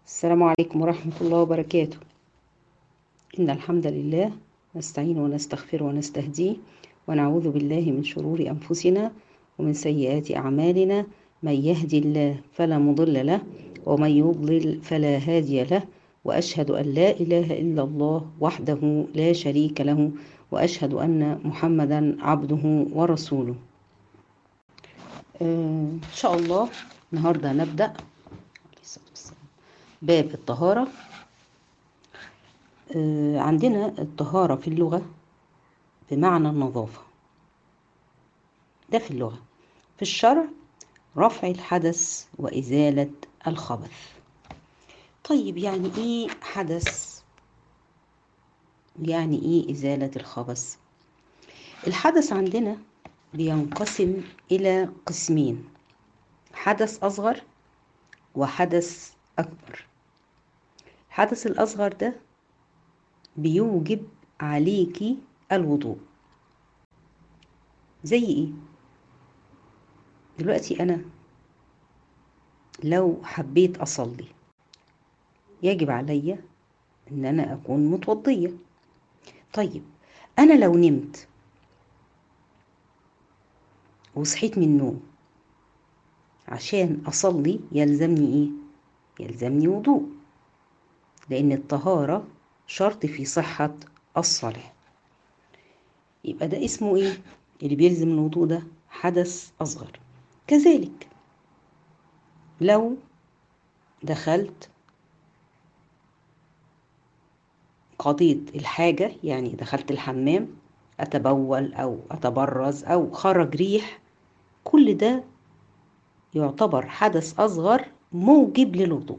السلام عليكم ورحمة الله وبركاته إن الحمد لله نستعين ونستغفر ونستهديه ونعوذ بالله من شرور أنفسنا ومن سيئات أعمالنا من يهدي الله فلا مضل له ومن يضلل فلا هادي له وأشهد أن لا إله إلا الله وحده لا شريك له وأشهد أن محمدا عبده ورسوله آه، إن شاء الله النهاردة نبدأ باب الطهارة آه، عندنا الطهارة في اللغة بمعنى النظافة ده في اللغة في الشرع رفع الحدث وإزالة الخبث طيب يعني إيه حدث يعني إيه إزالة الخبث الحدث عندنا بينقسم إلى قسمين حدث أصغر وحدث أكبر الحدث الأصغر ده بيوجب عليكي الوضوء زي إيه؟ دلوقتي أنا لو حبيت أصلي يجب عليا إن أنا أكون متوضية طيب أنا لو نمت وصحيت من النوم عشان أصلي يلزمني إيه؟ يلزمني وضوء لأن الطهارة شرط في صحة الصلاة يبقى ده اسمه إيه؟ اللي بيلزم الوضوء ده حدث أصغر كذلك لو دخلت قضيت الحاجة يعني دخلت الحمام أتبول أو أتبرز أو خرج ريح كل ده يعتبر حدث أصغر موجب للوضوء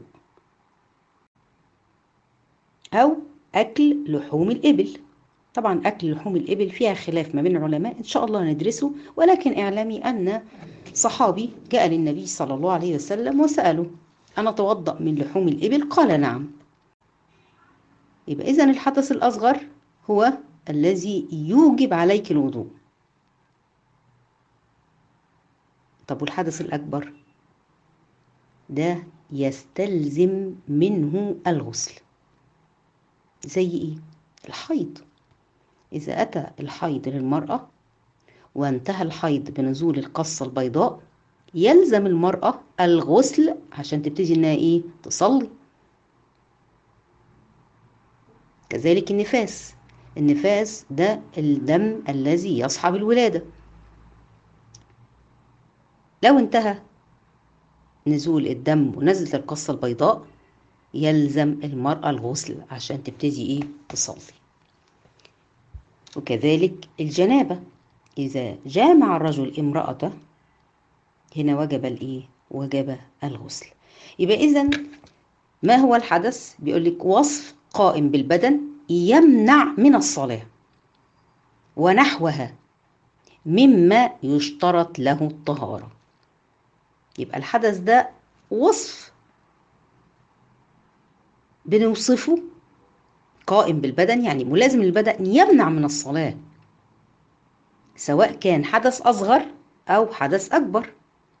أو أكل لحوم الإبل طبعا أكل لحوم الإبل فيها خلاف ما بين العلماء إن شاء الله ندرسه ولكن اعلمي أن صحابي جاء للنبي صلى الله عليه وسلم وسأله أنا أتوضأ من لحوم الإبل قال نعم يبقى إذن الحدث الأصغر هو الذي يوجب عليك الوضوء طب والحدث الأكبر ده يستلزم منه الغسل زي إيه؟ الحيض إذا أتى الحيض للمرأة وانتهى الحيض بنزول القصة البيضاء يلزم المرأة الغسل عشان تبتدي إنها إيه؟ تصلي كذلك النفاس النفاس ده الدم الذي يصحب الولادة لو انتهى نزول الدم ونزلت القصة البيضاء يلزم المرأة الغسل عشان تبتدي ايه تصلي وكذلك الجنابة إذا جامع الرجل امرأته هنا وجب الايه وجب الغسل يبقى إذا ما هو الحدث بيقول لك وصف قائم بالبدن يمنع من الصلاة ونحوها مما يشترط له الطهارة يبقى الحدث ده وصف بنوصفه قائم بالبدن يعني ملازم للبدن يمنع من الصلاة سواء كان حدث أصغر أو حدث أكبر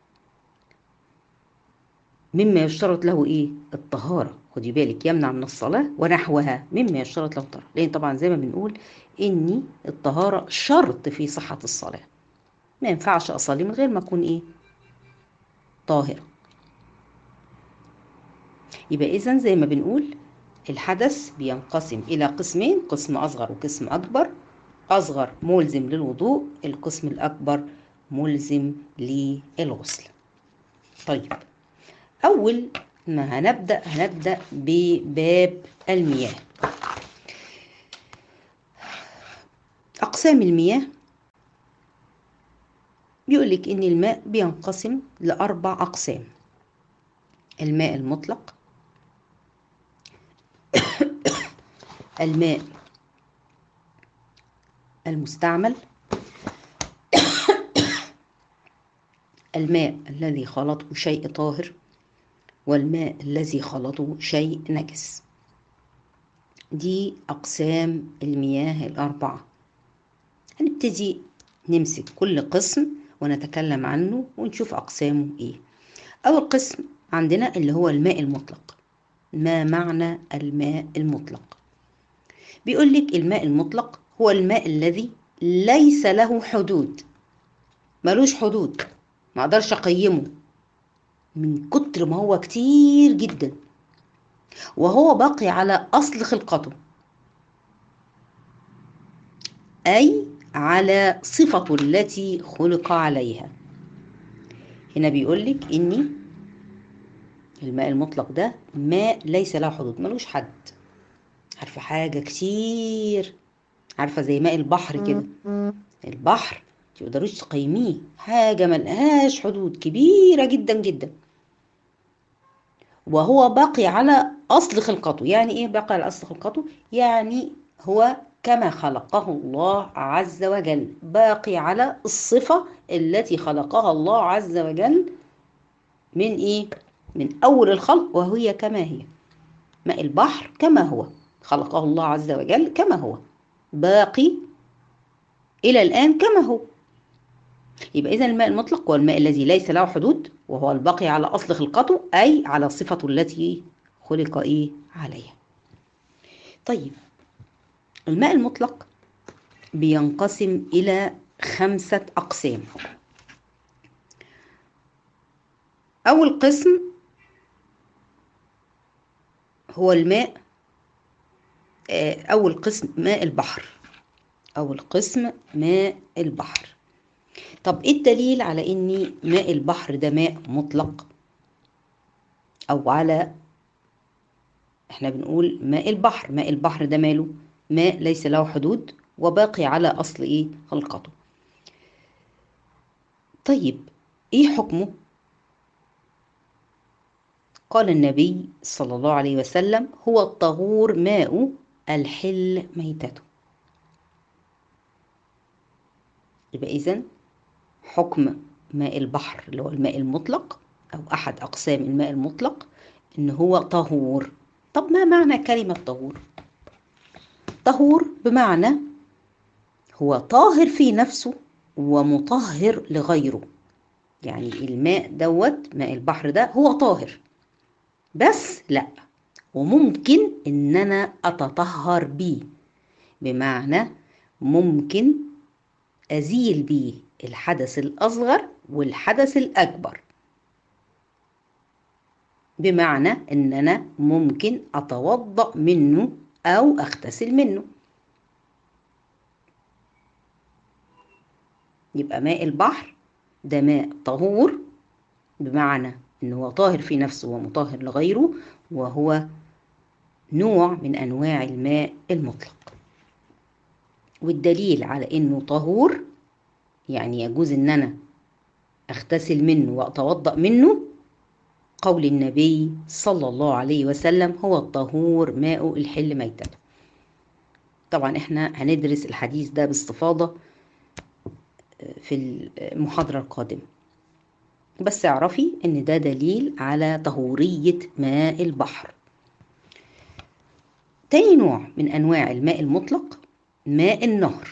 مما يشترط له إيه؟ الطهارة خدي بالك يمنع من الصلاة ونحوها مما يشترط له الطهارة لأن طبعا زي ما بنقول إن الطهارة شرط في صحة الصلاة ما ينفعش أصلي من غير ما أكون إيه؟ طاهرة يبقى إذا زي ما بنقول الحدث بينقسم إلى قسمين قسم أصغر وقسم أكبر أصغر ملزم للوضوء القسم الأكبر ملزم للغسل طيب أول ما هنبدأ هنبدأ بباب المياه أقسام المياه بيقولك إن الماء بينقسم لأربع أقسام الماء المطلق الماء المستعمل الماء الذي خلطه شيء طاهر والماء الذي خلطه شيء نجس دي أقسام المياه الأربعة هنبتدي نمسك كل قسم ونتكلم عنه ونشوف أقسامه إيه أول قسم عندنا اللي هو الماء المطلق ما معنى الماء المطلق بيقول لك الماء المطلق هو الماء الذي ليس له حدود ملوش حدود ما اقدرش اقيمه من كتر ما هو كتير جدا وهو باقي على اصل خلقته اي على صفته التي خلق عليها هنا بيقول لك اني الماء المطلق ده ماء ليس له حدود ملوش حد عارفه حاجه كتير عارفه زي ماء البحر كده البحر تقدروش تقيميه حاجه ملهاش حدود كبيره جدا جدا وهو باقي على اصل خلقته يعني ايه باقي على اصل خلقته يعني هو كما خلقه الله عز وجل باقي على الصفه التي خلقها الله عز وجل من ايه من اول الخلق وهي كما هي ماء البحر كما هو خلقه الله عز وجل كما هو باقي الى الان كما هو يبقى اذا الماء المطلق هو الماء الذي ليس له حدود وهو الباقي على اصل خلقته اي على صفته التي خلق ايه عليها طيب الماء المطلق بينقسم الى خمسه اقسام اول قسم هو الماء اول قسم ماء البحر اول قسم ماء البحر طب ايه الدليل على ان ماء البحر ده ماء مطلق او على احنا بنقول ماء البحر ماء البحر ده ماله ماء ليس له حدود وباقي على اصل ايه خلقته طيب ايه حكمه قال النبي صلى الله عليه وسلم هو الطهور ماء الحل ميتته يبقى اذا حكم ماء البحر اللي هو الماء المطلق او احد اقسام الماء المطلق ان هو طهور طب ما معنى كلمه طهور طهور بمعنى هو طاهر في نفسه ومطهر لغيره يعني الماء دوت ماء البحر ده هو طاهر بس لا وممكن ان انا اتطهر بيه بمعنى ممكن ازيل بيه الحدث الاصغر والحدث الاكبر بمعنى ان انا ممكن اتوضا منه او اغتسل منه يبقى ماء البحر ده ماء طهور بمعنى ان هو طاهر في نفسه ومطهر لغيره وهو نوع من انواع الماء المطلق والدليل على انه طهور يعني يجوز ان انا اغتسل منه واتوضا منه قول النبي صلى الله عليه وسلم هو الطهور ماء الحل ميتته طبعا احنا هندرس الحديث ده باستفاضه في المحاضره القادمه بس اعرفي ان ده دليل على طهوريه ماء البحر تاني نوع من انواع الماء المطلق ماء النهر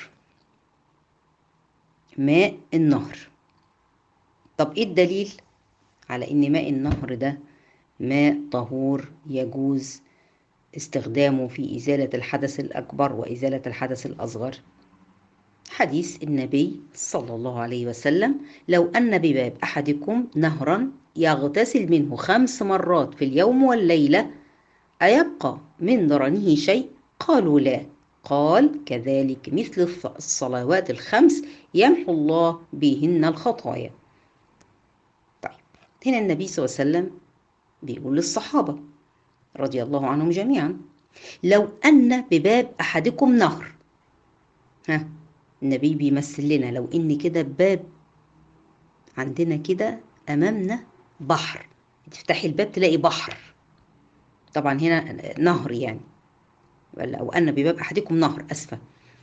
ماء النهر طب ايه الدليل على ان ماء النهر ده ماء طهور يجوز استخدامه في ازاله الحدث الاكبر وازاله الحدث الاصغر حديث النبي صلى الله عليه وسلم لو ان بباب احدكم نهرا يغتسل منه خمس مرات في اليوم والليله ايبقى من درنه شيء قالوا لا قال كذلك مثل الصلوات الخمس يمحو الله بهن الخطايا طيب هنا النبي صلى الله عليه وسلم بيقول للصحابة رضي الله عنهم جميعا لو أن بباب أحدكم نهر ها النبي بيمثل لنا لو إن كده باب عندنا كده أمامنا بحر تفتحي الباب تلاقي بحر طبعا هنا نهر يعني او ان بباب احدكم نهر اسفه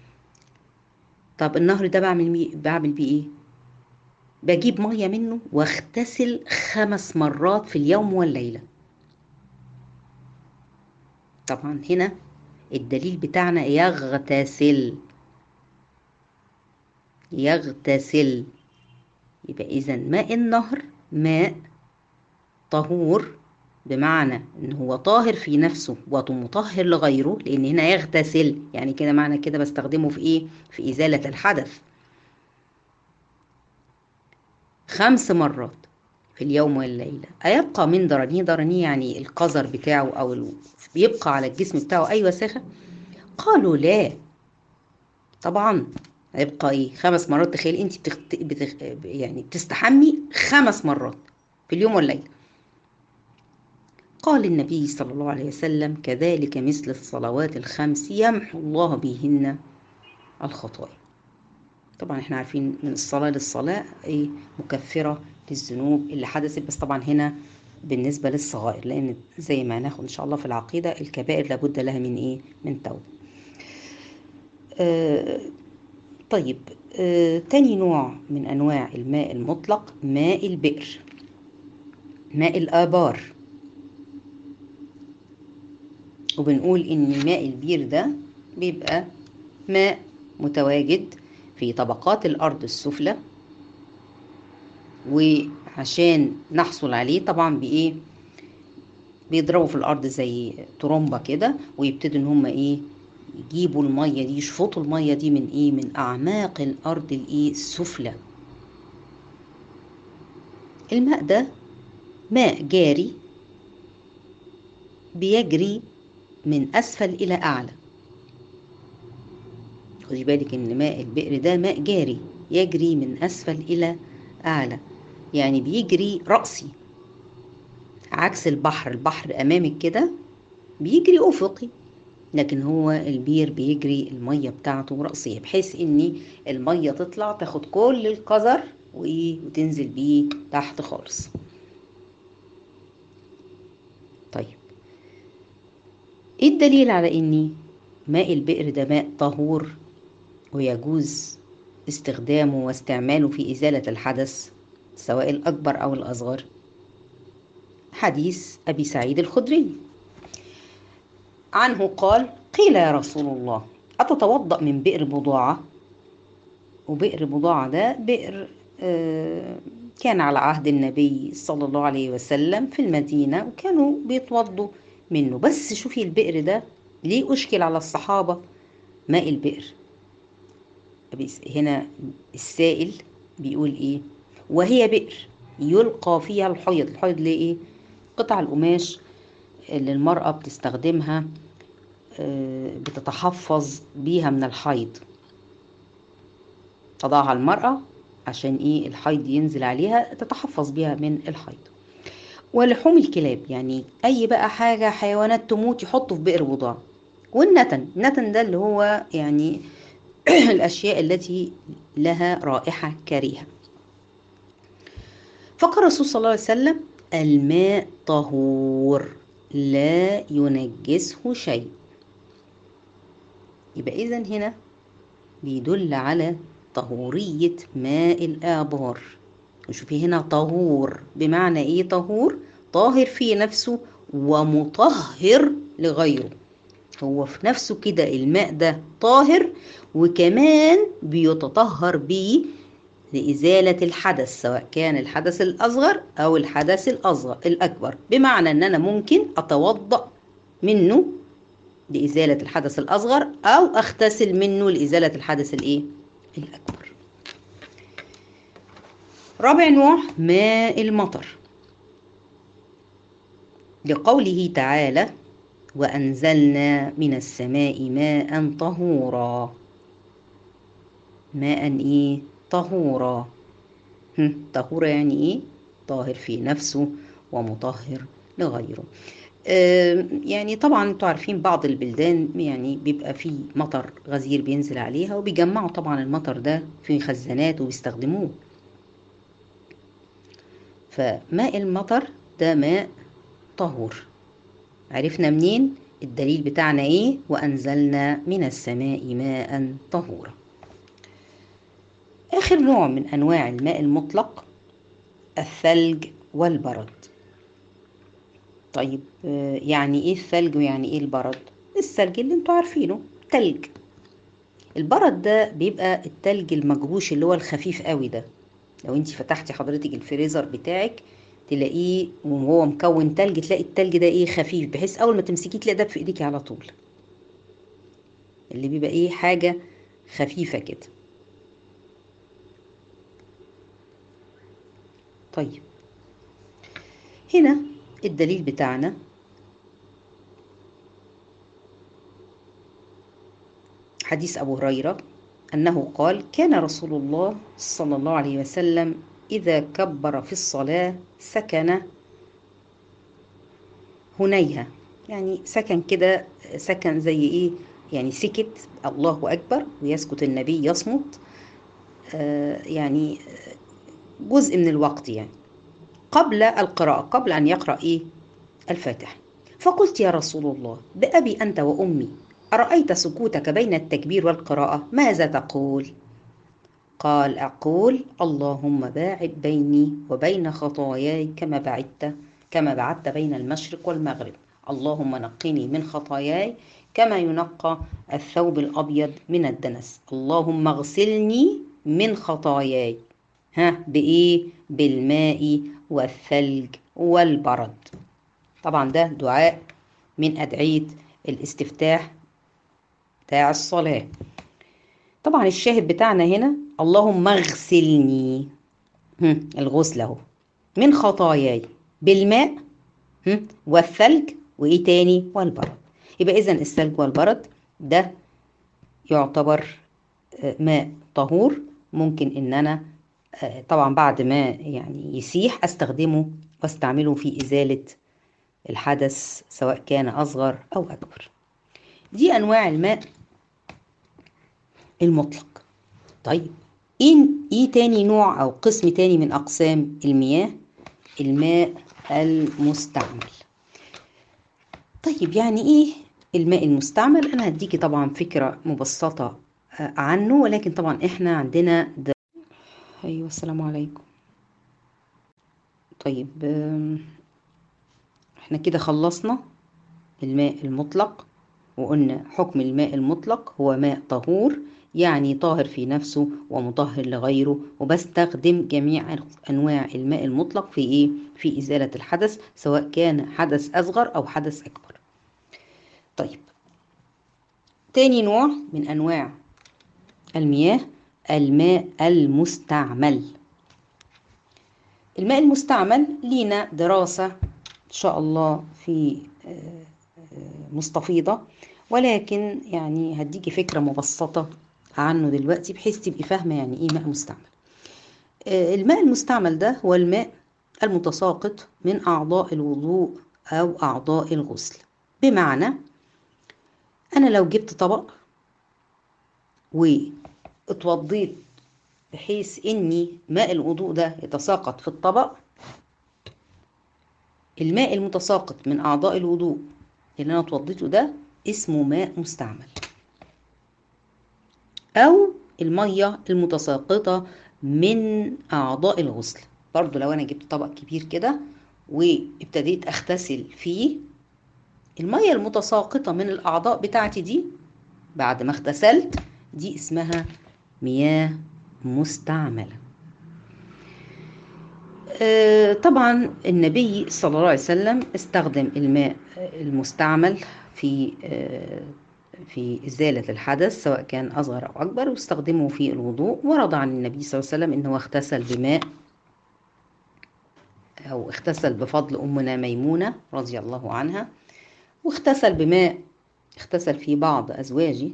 طب النهر ده بعمل مي... بعمل بيه ايه بجيب ميه منه واغتسل خمس مرات في اليوم والليله طبعا هنا الدليل بتاعنا يغتسل يغتسل يبقى اذا ماء النهر ماء طهور بمعنى ان هو طاهر في نفسه ومطهر لغيره لان هنا يغتسل يعني كده معنى كده بستخدمه في ايه في ازالة الحدث خمس مرات في اليوم والليلة أيبقى من درنيه درنيه يعني القذر بتاعه أو ال... بيبقى على الجسم بتاعه أي وساخة قالوا لا طبعا هيبقى ايه خمس مرات تخيل انت بتخت... بتخ... يعني بتستحمي خمس مرات في اليوم والليلة قال النبي صلى الله عليه وسلم كذلك مثل الصلوات الخمس يمحو الله بهن الخطايا طبعا احنا عارفين من الصلاة للصلاة ايه مكفرة للذنوب اللي حدثت بس طبعا هنا بالنسبة للصغائر لأن زي ما هناخد إن شاء الله في العقيدة الكبائر لابد لها من إيه؟ من توبة. آه طيب آه تاني نوع من أنواع الماء المطلق ماء البئر ماء الآبار وبنقول إن ماء البير ده بيبقى ماء متواجد في طبقات الأرض السفلى وعشان نحصل عليه طبعا بإيه بيضربوا في الأرض زي ترومبة كده ويبتدوا إن هما إيه يجيبوا المية دي يشفطوا المية دي من إيه من أعماق الأرض الإيه السفلى الماء ده ماء جاري بيجري من أسفل إلى أعلى خدي بالك إن ماء البئر ده ماء جاري يجري من أسفل إلى أعلى يعني بيجري رأسي عكس البحر البحر أمامك كده بيجري أفقي لكن هو البير بيجري المية بتاعته رأسية بحيث إن المية تطلع تاخد كل القذر وإيه وتنزل بيه تحت خالص طيب ايه الدليل على ان ماء البئر ده ماء طهور ويجوز استخدامه واستعماله في إزالة الحدث سواء الأكبر أو الأصغر حديث أبي سعيد الخدري عنه قال قيل يا رسول الله أتتوضأ من بئر بضاعة وبئر بضاعة ده بئر كان على عهد النبي صلى الله عليه وسلم في المدينة وكانوا بيتوضوا منه بس شوفي البئر ده ليه أشكل على الصحابة ماء البئر هنا السائل بيقول إيه وهي بئر يلقى فيها الحيض الحيض ليه إيه قطع القماش اللي المرأة بتستخدمها بتتحفظ بيها من الحيض تضعها المرأة عشان ايه الحيض ينزل عليها تتحفظ بيها من الحيض ولحوم الكلاب يعني اي بقى حاجة حيوانات تموت يحطوا في بئر بضاعة والنتن النتن ده اللي هو يعني الاشياء التي لها رائحة كريهة فقال الرسول صلى الله عليه وسلم الماء طهور لا ينجسه شيء يبقى اذا هنا بيدل على طهورية ماء الآبار وشوفي هنا طهور بمعنى ايه طهور طاهر في نفسه ومطهر لغيره هو في نفسه كده الماء ده طاهر وكمان بيتطهر بيه لإزالة الحدث سواء كان الحدث الأصغر أو الحدث الأصغر الأكبر بمعنى أن أنا ممكن أتوضأ منه لإزالة الحدث الأصغر أو أغتسل منه لإزالة الحدث الإيه؟ الأكبر رابع نوع ماء المطر لقوله تعالى وأنزلنا من السماء ماء طهورا ماء إيه؟ طهورا طهورا يعني إيه؟ طاهر في نفسه ومطهر لغيره يعني طبعا انتوا عارفين بعض البلدان يعني بيبقى فيه مطر غزير بينزل عليها وبيجمعوا طبعا المطر ده في خزانات وبيستخدموه فماء المطر ده ماء طهور عرفنا منين الدليل بتاعنا ايه وانزلنا من السماء ماء طهورا اخر نوع من انواع الماء المطلق الثلج والبرد طيب يعني ايه الثلج ويعني ايه البرد الثلج اللي انتوا عارفينه تلج البرد ده بيبقى التلج المجروش اللي هو الخفيف قوي ده لو انت فتحتي حضرتك الفريزر بتاعك تلاقيه وهو مكون تلج تلاقي التلج ده ايه خفيف بحيث اول ما تمسكيه تلاقي ده في ايديكي على طول اللي بيبقى ايه حاجة خفيفة كده طيب هنا الدليل بتاعنا حديث أبو هريرة أنه قال كان رسول الله صلى الله عليه وسلم إذا كبر في الصلاة سكن هنيها يعني سكن كده سكن زي إيه يعني سكت الله أكبر ويسكت النبي يصمت آه يعني جزء من الوقت يعني قبل القراءة قبل أن يقرأ إيه الفاتحة فقلت يا رسول الله بأبي أنت وأمي أرأيت سكوتك بين التكبير والقراءة ماذا تقول؟ قال أقول اللهم باعد بيني وبين خطاياي كما بعدت كما بعدت بين المشرق والمغرب اللهم نقني من خطاياي كما ينقى الثوب الأبيض من الدنس اللهم اغسلني من خطاياي ها بإيه؟ بالماء والثلج والبرد طبعا ده دعاء من أدعية الاستفتاح بتاع الصلاة طبعا الشاهد بتاعنا هنا اللهم اغسلني الغسل اهو من خطاياي بالماء والثلج وايه تاني والبرد يبقى اذا الثلج والبرد ده يعتبر ماء طهور ممكن ان انا طبعا بعد ما يعني يسيح استخدمه واستعمله في ازاله الحدث سواء كان اصغر او اكبر دي انواع الماء المطلق طيب ايه ايه تاني نوع او قسم تاني من اقسام المياه الماء المستعمل طيب يعني ايه الماء المستعمل انا هديكي طبعا فكرة مبسطة عنه ولكن طبعا احنا عندنا ده ايوه السلام عليكم طيب احنا كده خلصنا الماء المطلق وقلنا حكم الماء المطلق هو ماء طهور يعني طاهر في نفسه ومطهر لغيره وبستخدم جميع انواع الماء المطلق في ايه في ازاله الحدث سواء كان حدث اصغر او حدث اكبر طيب تاني نوع من انواع المياه الماء المستعمل الماء المستعمل لينا دراسه ان شاء الله في مستفيضه ولكن يعني هديكي فكره مبسطه عنه دلوقتي بحيث تبقي فاهمه يعني ايه ماء مستعمل الماء المستعمل ده هو الماء المتساقط من اعضاء الوضوء او اعضاء الغسل بمعنى انا لو جبت طبق واتوضيت بحيث اني ماء الوضوء ده يتساقط في الطبق الماء المتساقط من اعضاء الوضوء اللي انا اتوضيته ده اسمه ماء مستعمل أو المية المتساقطة من أعضاء الغسل برضو لو أنا جبت طبق كبير كده وابتديت أغتسل فيه المية المتساقطة من الأعضاء بتاعتي دي بعد ما اغتسلت دي اسمها مياه مستعملة آه طبعا النبي صلى الله عليه وسلم استخدم الماء المستعمل في آه في إزالة الحدث سواء كان أصغر أو أكبر واستخدمه في الوضوء ورد عن النبي صلى الله عليه وسلم أنه اغتسل بماء أو اغتسل بفضل أمنا ميمونة رضي الله عنها واغتسل بماء اغتسل فيه بعض أزواجه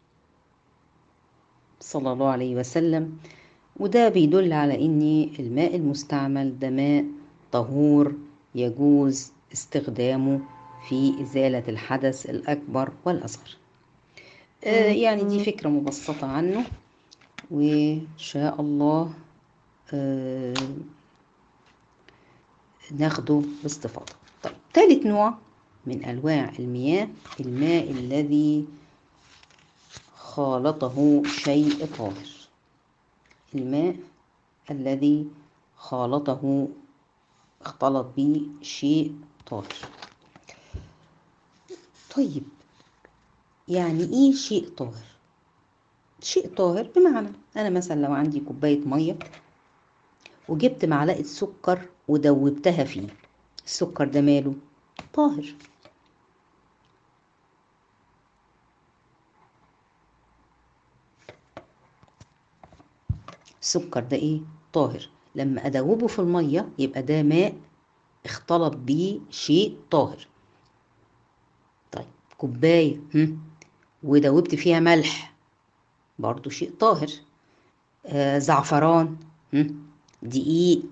صلى الله عليه وسلم وده بيدل على أن الماء المستعمل ده ماء طهور يجوز استخدامه في إزالة الحدث الأكبر والأصغر آه يعني دي فكرة مبسطة عنه وإن شاء الله آه ناخده باستفاضة طيب ثالث نوع من أنواع المياه الماء الذي خالطه شيء طاهر الماء الذي خالطه اختلط به شيء طاهر طيب يعني ايه شيء طاهر شيء طاهر بمعنى انا مثلا لو عندي كوبايه ميه وجبت معلقة سكر ودوبتها فيه السكر ده ماله طاهر السكر ده ايه طاهر لما ادوبه في الميه يبقى ده ماء اختلط بيه شيء طاهر طيب كوبايه هم، ودوبت فيها ملح برضو شيء طاهر آه زعفران هم، دقيق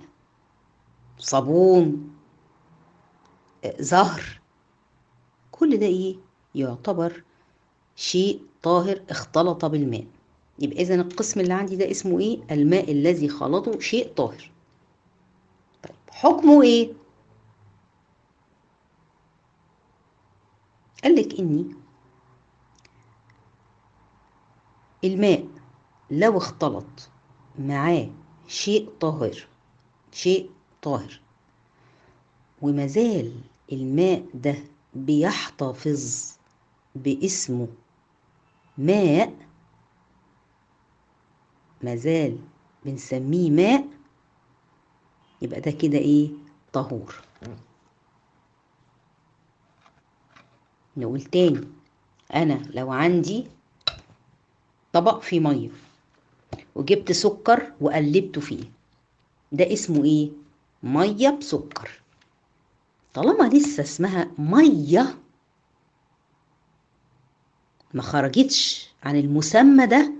صابون آه زهر كل ده ايه يعتبر شيء طاهر اختلط بالماء يبقى اذا القسم اللي عندي ده اسمه ايه الماء الذي خلطه شيء طاهر طيب حكمه ايه قال لك اني الماء لو اختلط معاه شيء طاهر شيء طاهر ومازال الماء ده بيحتفظ باسمه ماء مازال بنسميه ماء يبقى ده كده ايه طهور نقول تاني انا لو عندي طبق فيه ميه وجبت سكر وقلبته فيه ده اسمه ايه ميه بسكر طالما لسه اسمها ميه ما خرجتش عن المسمى ده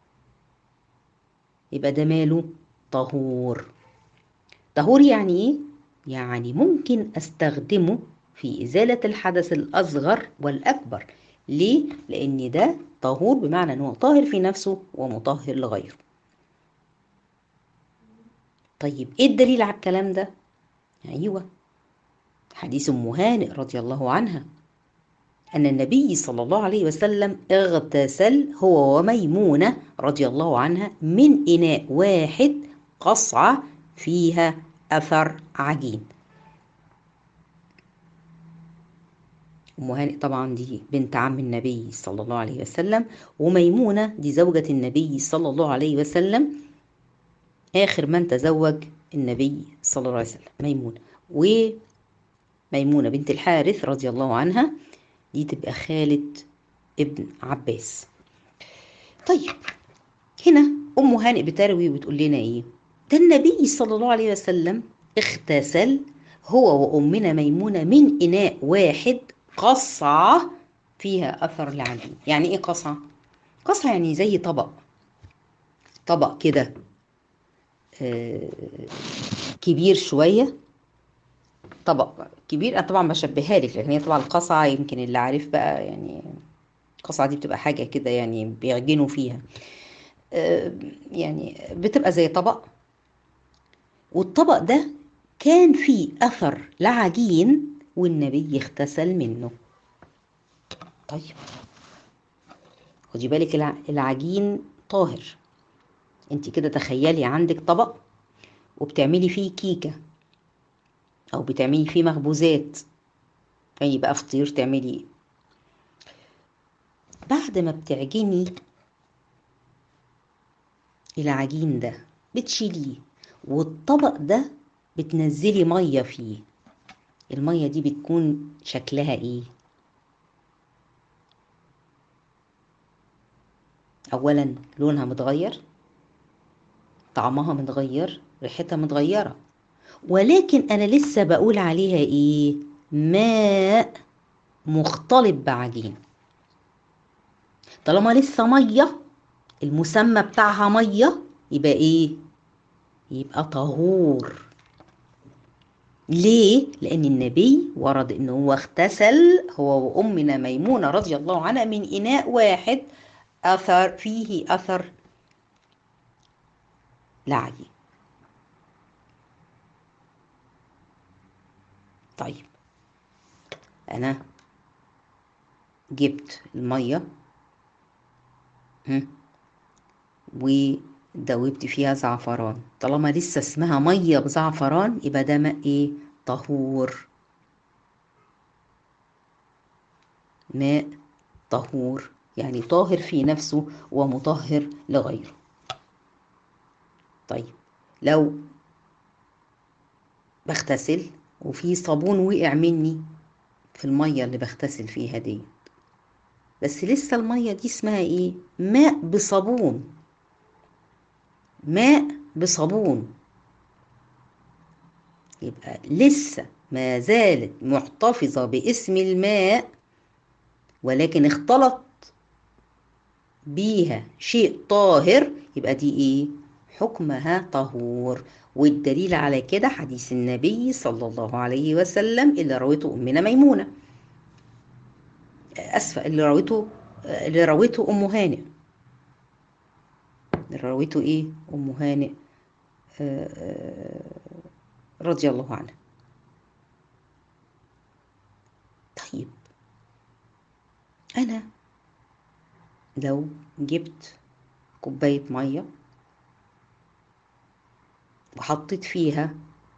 يبقى ده ماله طهور طهور يعني ايه يعني ممكن استخدمه في ازاله الحدث الاصغر والاكبر ليه لان ده طهور بمعنى ان هو طاهر في نفسه ومطهر لغيره طيب ايه الدليل على الكلام ده ايوه حديث ام هانئ رضي الله عنها أن النبي صلى الله عليه وسلم اغتسل هو وميمونة رضي الله عنها من إناء واحد قصعة فيها أثر عجين أم هانئ طبعا دي بنت عم النبي صلى الله عليه وسلم وميمونة دي زوجة النبي صلى الله عليه وسلم آخر من تزوج النبي صلى الله عليه وسلم ميمونة وميمونة بنت الحارث رضي الله عنها دي تبقى خالة ابن عباس طيب هنا أم هانئ بتروي وبتقول لنا إيه ده النبي صلى الله عليه وسلم اغتسل هو وأمنا ميمونة من إناء واحد قصعة فيها أثر العجين يعني إيه قصعة؟ قصعة يعني زي طبق طبق كده آه كبير شوية طبق كبير انا طبعا بشبهها لك لان هي طبعا القصعه يمكن اللي عارف بقى يعني القصعه دي بتبقى حاجه كده يعني بيعجنوا فيها يعني بتبقى زي طبق والطبق ده كان فيه اثر لعجين والنبي اغتسل منه طيب خدي بالك العجين طاهر انت كده تخيلي عندك طبق وبتعملي فيه كيكه او بتعملي فيه مخبوزات يعني بقى فطير تعملي بعد ما بتعجني العجين ده بتشيليه والطبق ده بتنزلي ميه فيه الميه دي بتكون شكلها ايه اولا لونها متغير طعمها متغير ريحتها متغيره ولكن انا لسه بقول عليها ايه ماء مختلط بعجين طالما لسه ميه المسمى بتاعها ميه يبقى ايه يبقى طهور ليه لان النبي ورد انه هو اغتسل هو وامنا ميمونه رضي الله عنها من اناء واحد اثر فيه اثر لعجين طيب انا جبت الميه ودوبت فيها زعفران طالما لسه اسمها ميه بزعفران يبقى ده ماء ايه طهور ماء طهور يعني طاهر في نفسه ومطهر لغيره طيب لو بغتسل وفي صابون وقع مني في المية اللي بغتسل فيها دي بس لسه المية دي اسمها ايه ماء بصابون ماء بصابون يبقى لسه ما زالت محتفظة باسم الماء ولكن اختلط بيها شيء طاهر يبقى دي ايه حكمها طهور والدليل على كده حديث النبي صلى الله عليه وسلم اللي رويته أمنا ميمونة أسفة اللي رويته اللي رويته أم هانئ اللي رويته إيه أم هانئ رضي الله عنها طيب أنا لو جبت كوباية مية وحطيت فيها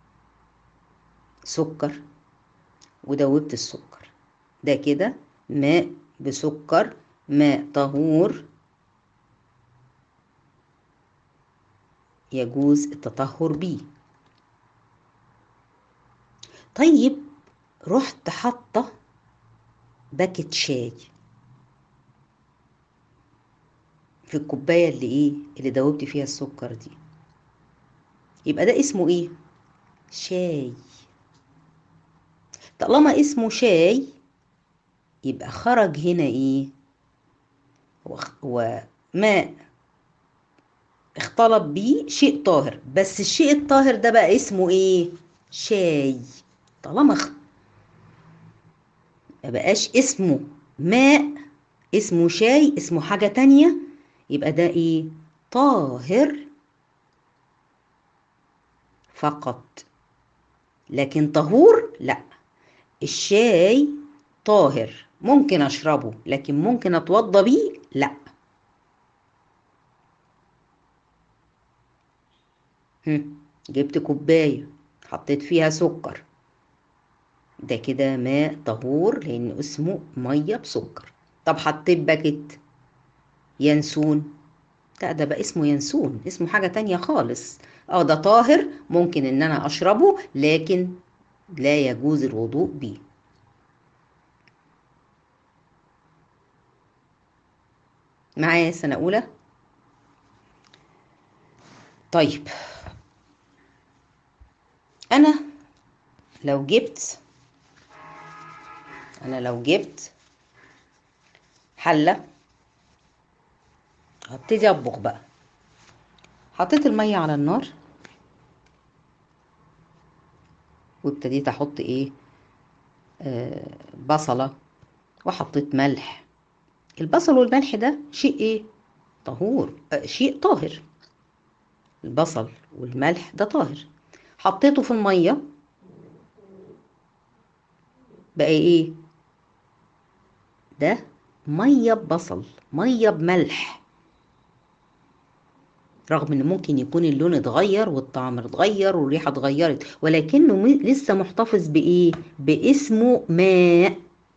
سكر ودوبت السكر ده كده ماء بسكر ماء طهور يجوز التطهر بيه طيب رحت حاطه باكت شاي في الكوبايه اللي ايه اللي دوبت فيها السكر دي يبقى ده اسمه ايه شاي طالما اسمه شاي يبقى خرج هنا ايه وماء اختلط بيه شيء طاهر بس الشيء الطاهر ده بقى اسمه ايه شاي طالما خ... ما بقاش اسمه ماء اسمه شاي اسمه حاجة تانية يبقى ده ايه طاهر فقط لكن طهور لا الشاي طاهر ممكن اشربه لكن ممكن اتوضى بيه لا جبت كوبايه حطيت فيها سكر ده كده ماء طهور لان اسمه ميه بسكر طب حطيت باكت ينسون لا ده بقى اسمه ينسون اسمه حاجه تانية خالص اه ده طاهر ممكن ان انا اشربه لكن لا يجوز الوضوء بيه معايا سنة أولى طيب أنا لو جبت أنا لو جبت حلة هبتدي أطبخ بقى حطيت المية على النار وابتديت احط ايه آه بصلة وحطيت ملح البصل والملح ده شيء ايه طهور آه شيء طاهر البصل والملح ده طاهر حطيته في المية بقى ايه ده مية ببصل مية بملح رغم ان ممكن يكون اللون اتغير والطعم اتغير والريحه اتغيرت ولكنه لسه محتفظ بايه باسمه ماء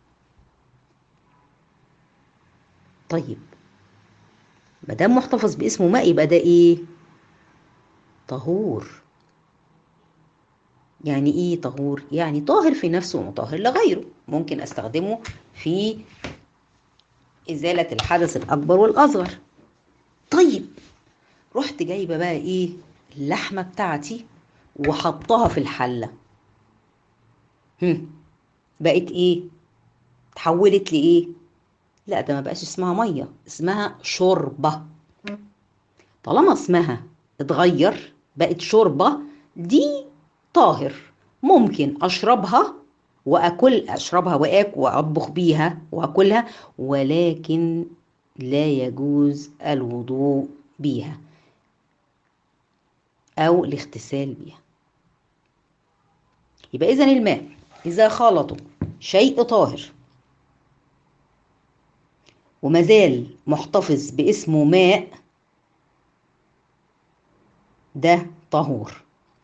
طيب ما دام محتفظ باسمه ماء يبقى ده ايه طهور يعني ايه طهور يعني طاهر في نفسه ومطهر لغيره ممكن استخدمه في ازاله الحدث الاكبر والاصغر طيب رحت جايبه بقى ايه اللحمه بتاعتي وحطها في الحله هم بقت ايه اتحولت لايه لا ده ما بقاش اسمها ميه اسمها شوربه طالما اسمها اتغير بقت شوربه دي طاهر ممكن اشربها واكل اشربها واكل واطبخ بيها واكلها ولكن لا يجوز الوضوء بيها أو الاغتسال بيها يبقى إذا الماء إذا خلطوا شيء طاهر ومازال محتفظ باسمه ماء ده طهور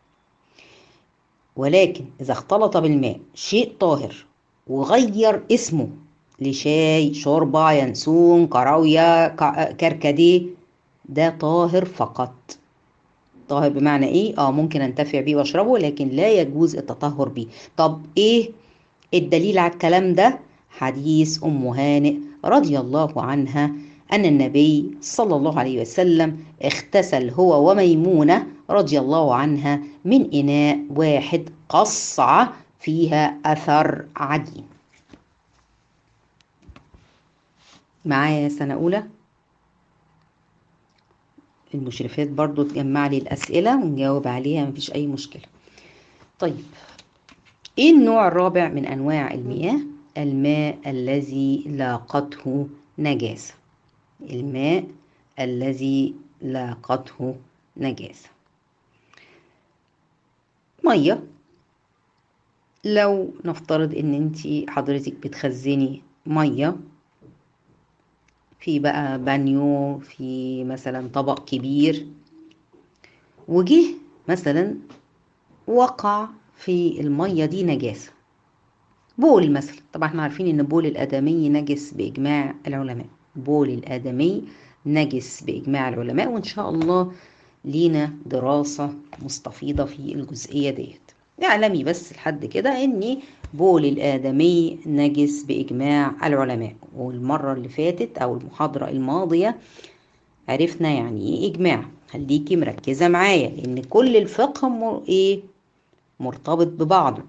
ولكن إذا اختلط بالماء شيء طاهر وغير اسمه لشاي شوربة ينسون كراوية كركديه ده طاهر فقط طاهر بمعنى ايه اه ممكن انتفع بيه واشربه لكن لا يجوز التطهر بيه طب ايه الدليل على الكلام ده حديث ام هانئ رضي الله عنها ان النبي صلى الله عليه وسلم اغتسل هو وميمونه رضي الله عنها من اناء واحد قصعه فيها اثر عجين معايا سنه اولى المشرفات برضو تجمع لي الأسئلة ونجاوب عليها مفيش أي مشكلة طيب إيه النوع الرابع من أنواع المياه الماء الذي لاقته نجاسة الماء الذي لاقته نجاسة مية لو نفترض ان انت حضرتك بتخزني ميه في بقى بانيو في مثلا طبق كبير وجه مثلا وقع في المية دي نجاسة بول مثلا طبعا احنا عارفين ان بول الآدمي نجس بإجماع العلماء بول الآدمي نجس بإجماع العلماء وإن شاء الله لينا دراسة مستفيضة في الجزئية ديت اعلمي بس لحد كده ان بول الآدمي نجس بإجماع العلماء والمرة اللي فاتت أو المحاضرة الماضية عرفنا يعني إيه إجماع خليكي مركزة معايا لأن كل الفقه مر... إيه مرتبط ببعضه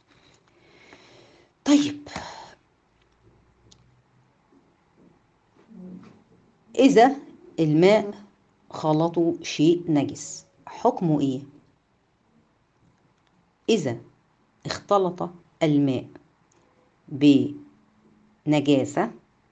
طيب إذا الماء خلطه شيء نجس حكمه إيه؟ إذا اختلط الماء بنجاسة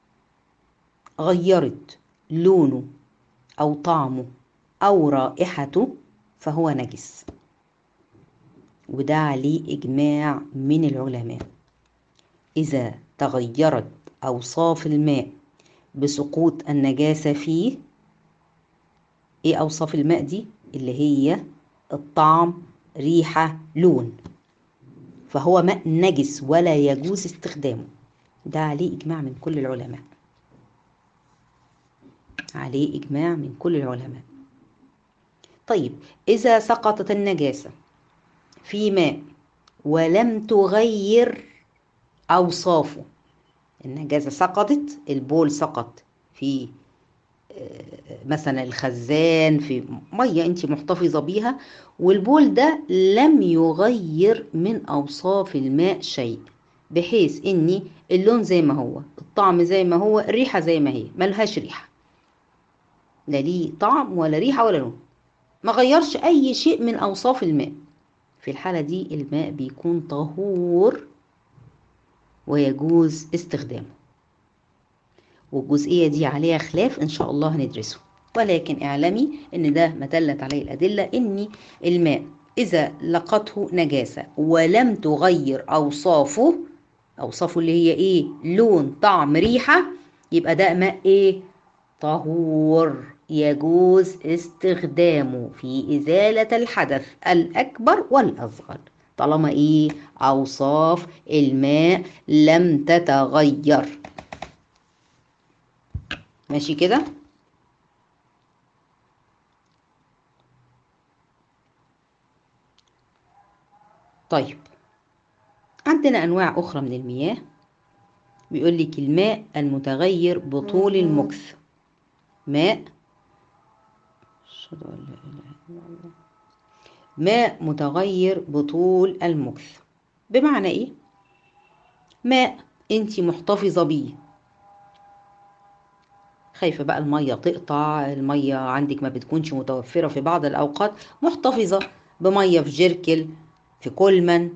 غيرت لونه أو طعمه أو رائحته فهو نجس وده عليه إجماع من العلماء إذا تغيرت أوصاف الماء بسقوط النجاسة فيه إيه أوصاف الماء دي؟ اللي هي الطعم ريحة لون فهو ماء نجس ولا يجوز استخدامه ده عليه إجماع من كل العلماء عليه إجماع من كل العلماء طيب إذا سقطت النجاسة في ماء ولم تغير أوصافه النجاسة سقطت البول سقط في مثلا الخزان في ميه انت محتفظه بيها والبول ده لم يغير من اوصاف الماء شيء بحيث ان اللون زي ما هو الطعم زي ما هو الريحه زي ما هي ملهاش ريحه لا ليه طعم ولا ريحه ولا لون ما غيرش اي شيء من اوصاف الماء في الحاله دي الماء بيكون طهور ويجوز استخدامه والجزئية دي عليها خلاف إن شاء الله هندرسه ولكن اعلمي إن ده ما دلت عليه الأدلة إن الماء إذا لقته نجاسة ولم تغير أوصافه أوصافه اللي هي إيه لون طعم ريحة يبقى ده ماء إيه طهور يجوز استخدامه في إزالة الحدث الأكبر والأصغر طالما إيه أوصاف الماء لم تتغير ماشي كده طيب عندنا انواع اخرى من المياه بيقول لك الماء المتغير بطول المكث ماء ماء متغير بطول المكث بمعنى ايه ماء انت محتفظه بيه خايفة بقى المية تقطع المية عندك ما بتكونش متوفرة في بعض الأوقات محتفظة بمية في جيركل في كولمن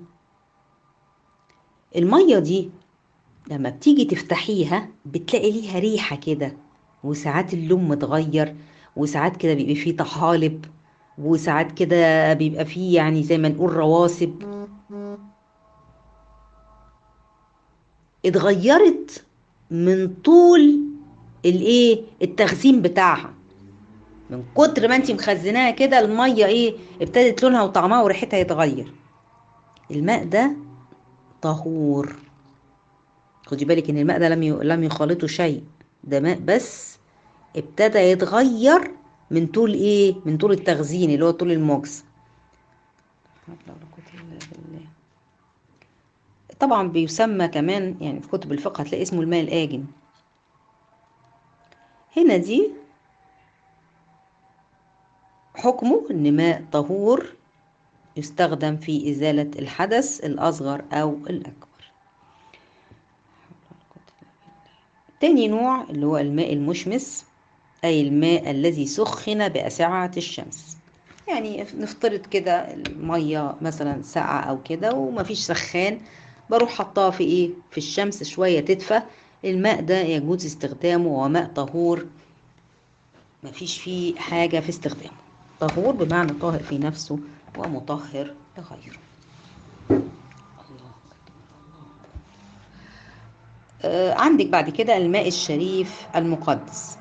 المية دي لما بتيجي تفتحيها بتلاقي ليها ريحة كده وساعات اللون متغير وساعات كده بيبقى فيه طحالب وساعات كده بيبقى فيه يعني زي ما نقول رواسب اتغيرت من طول الايه التخزين بتاعها من كتر ما انت مخزناها كده الميه ايه ابتدت لونها وطعمها وريحتها يتغير الماء ده طهور خدي بالك ان الماء ده لم لم يخالطه شيء ده ماء بس ابتدى يتغير من طول ايه من طول التخزين اللي هو طول الموجز طبعا بيسمى كمان يعني في كتب الفقه هتلاقي اسمه الماء الآجن هنا دي حكمه ان ماء طهور يستخدم في إزالة الحدث الأصغر أو الأكبر تاني نوع اللي هو الماء المشمس أي الماء الذي سخن بأشعة الشمس يعني نفترض كده المية مثلا ساقعة أو كده ومفيش سخان بروح حطها في إيه في الشمس شوية تدفى الماء ده يجوز استخدامه هو ماء طهور مفيش فيه حاجة في استخدامه طهور بمعنى طاهر في نفسه ومطهر لغيره آه عندك بعد كده الماء الشريف المقدس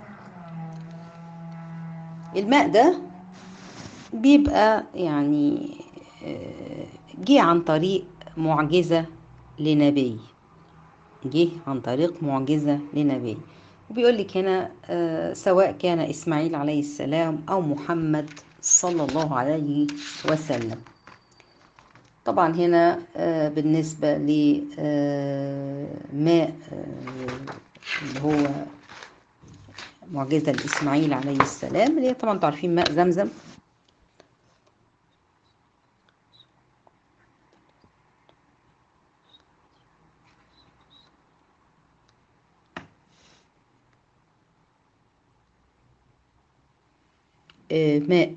الماء ده بيبقى يعني آه جه عن طريق معجزة لنبي جه عن طريق معجزة لنبي وبيقول لك هنا آه سواء كان إسماعيل عليه السلام أو محمد صلى الله عليه وسلم طبعا هنا آه بالنسبة لماء آه اللي هو معجزة لإسماعيل عليه السلام اللي هي طبعا تعرفين ماء زمزم ماء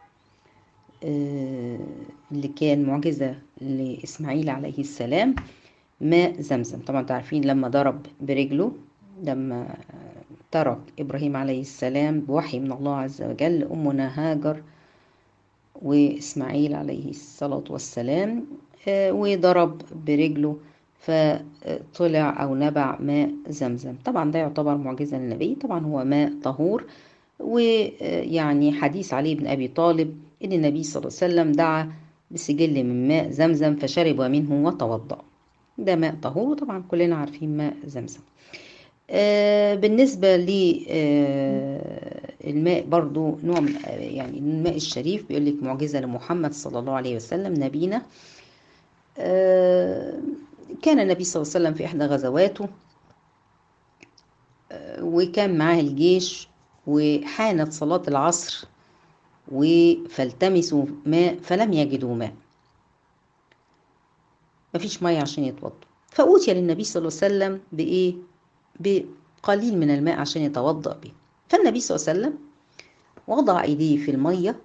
اللي كان معجزة لإسماعيل عليه السلام ماء زمزم طبعا تعرفين لما ضرب برجله لما ترك إبراهيم عليه السلام بوحي من الله عز وجل أمنا هاجر وإسماعيل عليه الصلاة والسلام وضرب برجله فطلع أو نبع ماء زمزم طبعا ده يعتبر معجزة للنبي طبعا هو ماء طهور ويعني حديث علي بن أبي طالب إن النبي صلى الله عليه وسلم دعا بسجل من ماء زمزم فشرب منه وتوضأ ده ماء طهور وطبعا كلنا عارفين ماء زمزم آه بالنسبة للماء برضو نوع من يعني الماء الشريف بيقول لك معجزة لمحمد صلى الله عليه وسلم نبينا آه كان النبي صلى الله عليه وسلم في إحدى غزواته آه وكان معاه الجيش وحانت صلاة العصر فالتمسوا ماء فلم يجدوا ماء مفيش مية عشان يتوضوا فأوتي للنبي صلى الله عليه وسلم بإيه بقليل من الماء عشان يتوضأ به فالنبي صلى الله عليه وسلم وضع ايديه في المية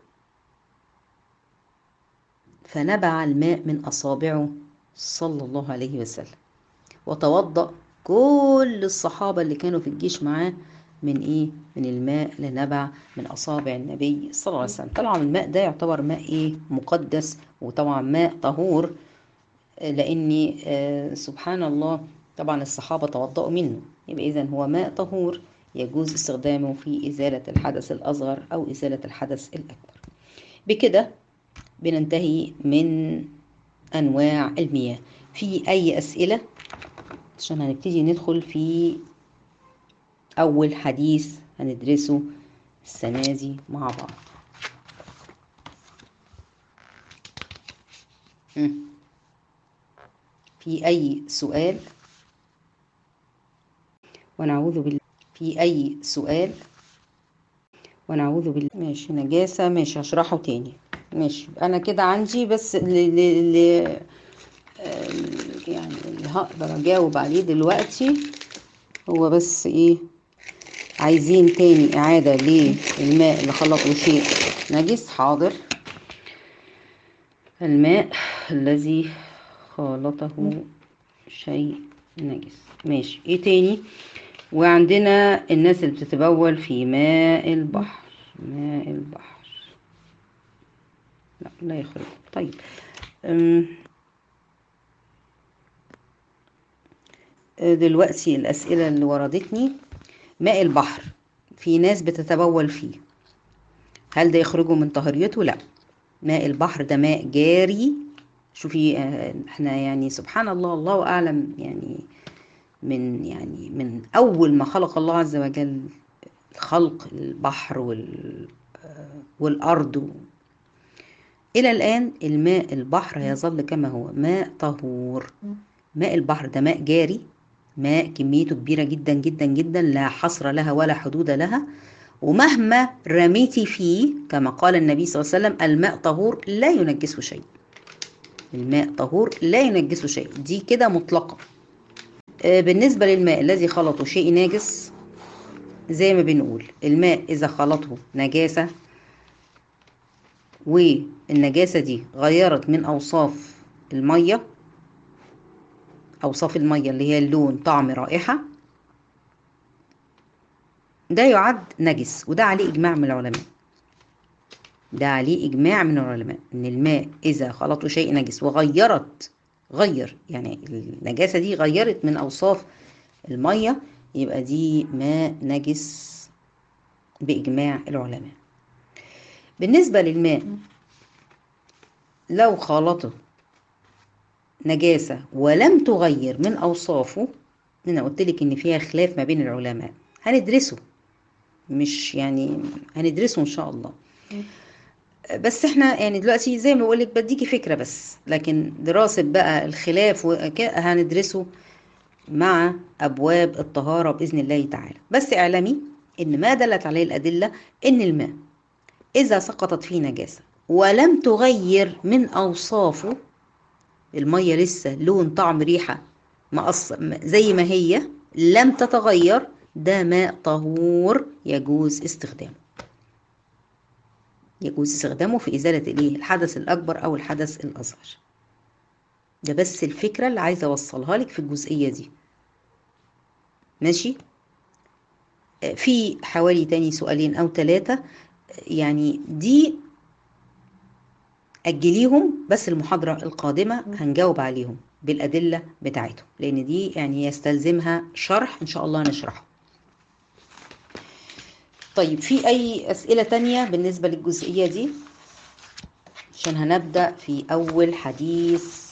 فنبع الماء من أصابعه صلى الله عليه وسلم وتوضأ كل الصحابة اللي كانوا في الجيش معاه من ايه من الماء اللي نبع من اصابع النبي صلى الله عليه وسلم طبعا الماء ده يعتبر ماء ايه مقدس وطبعا ماء طهور لان آه سبحان الله طبعا الصحابه توضأوا منه يبقى اذا هو ماء طهور يجوز استخدامه في ازاله الحدث الاصغر او ازاله الحدث الاكبر بكده بننتهي من انواع المياه في اي اسئله عشان هنبتدي ندخل في أول حديث هندرسه السنة دي مع بعض في أي سؤال ونعوذ بالله في أي سؤال ونعوذ بالله ماشي نجاسة ماشي هشرحه تاني ماشي أنا كده عندي بس اللي, اللي يعني اللي هقدر أجاوب عليه دلوقتي هو بس إيه عايزين تاني إعادة للماء اللي خلطه شيء نجس حاضر الماء الذي خالطه شيء نجس ماشي ايه تاني وعندنا الناس اللي بتتبول في ماء البحر ماء البحر لا لا يخرج طيب دلوقتي الأسئلة اللي وردتني ماء البحر في ناس بتتبول فيه هل ده يخرجه من طهريته لا ماء البحر ده ماء جاري شوفي احنا يعني سبحان الله الله اعلم يعني من يعني من اول ما خلق الله عز وجل خلق البحر والأرض إلى الآن الماء البحر يظل كما هو ماء طهور ماء البحر ده ماء جاري ماء كميته كبيرة جدا جدا جدا لا حصر لها ولا حدود لها ومهما رميتي فيه كما قال النبي صلى الله عليه وسلم الماء طهور لا ينجسه شيء الماء طهور لا ينجسه شيء دي كده مطلقة بالنسبة للماء الذي خلطه شيء ناجس زي ما بنقول الماء إذا خلطه نجاسة والنجاسة دي غيرت من أوصاف المية أوصاف المية اللي هي اللون طعم رائحة ده يعد نجس وده عليه إجماع من العلماء ده عليه إجماع من العلماء إن الماء إذا خلطه شيء نجس وغيرت غير يعني النجاسة دي غيرت من أوصاف المية يبقى دي ماء نجس بإجماع العلماء بالنسبة للماء لو خالطه نجاسة ولم تغير من أوصافه أنا قلت لك إن فيها خلاف ما بين العلماء هندرسه مش يعني هندرسه إن شاء الله بس احنا يعني دلوقتي زي ما بقول لك بديكي فكرة بس لكن دراسة بقى الخلاف هندرسه مع أبواب الطهارة بإذن الله تعالى بس اعلمي إن ما دلت عليه الأدلة إن الماء إذا سقطت فيه نجاسة ولم تغير من أوصافه المية لسه لون طعم ريحة مقص زي ما هي لم تتغير ده ماء طهور يجوز استخدامه يجوز استخدامه في إزالة الإيه؟ الحدث الأكبر أو الحدث الأصغر ده بس الفكرة اللي عايزة أوصلها لك في الجزئية دي ماشي في حوالي تاني سؤالين أو ثلاثة يعني دي أجليهم بس المحاضرة القادمة هنجاوب عليهم بالأدلة بتاعتهم لأن دي يعني يستلزمها شرح إن شاء الله نشرحه طيب في أي أسئلة تانية بالنسبة للجزئية دي عشان هنبدأ في أول حديث